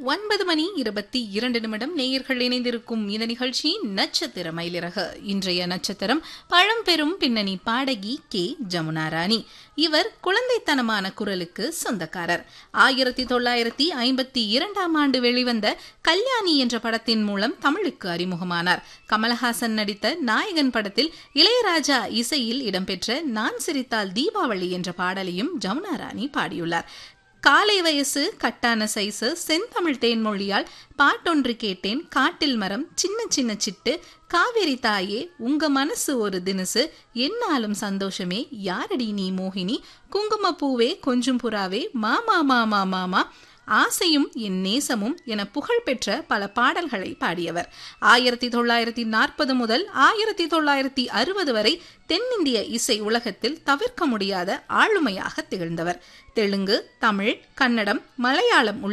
ஒன்பது மணி இருபத்தி இரண்டு நிமிடம் நேயர்கள் இணைந்திருக்கும் இந்த நிகழ்ச்சி நட்சத்திர மயிலிறகு இன்றைய நட்சத்திரம் பழம்பெரும் பின்னணி பாடகி கே ஜமுனா ராணி இவர் குழந்தைத்தனமான குரலுக்கு சொந்தக்காரர் ஆயிரத்தி தொள்ளாயிரத்தி ஐம்பத்தி இரண்டாம் ஆண்டு வெளிவந்த கல்யாணி என்ற படத்தின் மூலம் தமிழுக்கு அறிமுகமானார் கமலஹாசன் நடித்த நாயகன் படத்தில் இளையராஜா இசையில் இடம்பெற்ற நான் சிரித்தால் தீபாவளி என்ற பாடலையும் ஜமுனா ராணி பாடியுள்ளார் காலை வயசு கட்டான சைசு செந்தமிழ் தேன்மொழியால் பாட்டொன்று கேட்டேன் காட்டில் மரம் சின்ன சின்ன சிட்டு காவேரி தாயே உங்க மனசு ஒரு தினசு என்னாலும் சந்தோஷமே யாரடி நீ மோகினி குங்குமப்பூவே கொஞ்சம் புறாவே மாமா மாமா மாமா ஆசையும் என் நேசமும் என புகழ்பெற்ற பல பாடல்களை பாடியவர் ஆயிரத்தி தொள்ளாயிரத்தி நாற்பது முதல் ஆயிரத்தி தொள்ளாயிரத்தி அறுபது வரை தென்னிந்திய இசை உலகத்தில் தவிர்க்க முடியாத ஆளுமையாக திகழ்ந்தவர் தெலுங்கு தமிழ் கன்னடம் மலையாளம்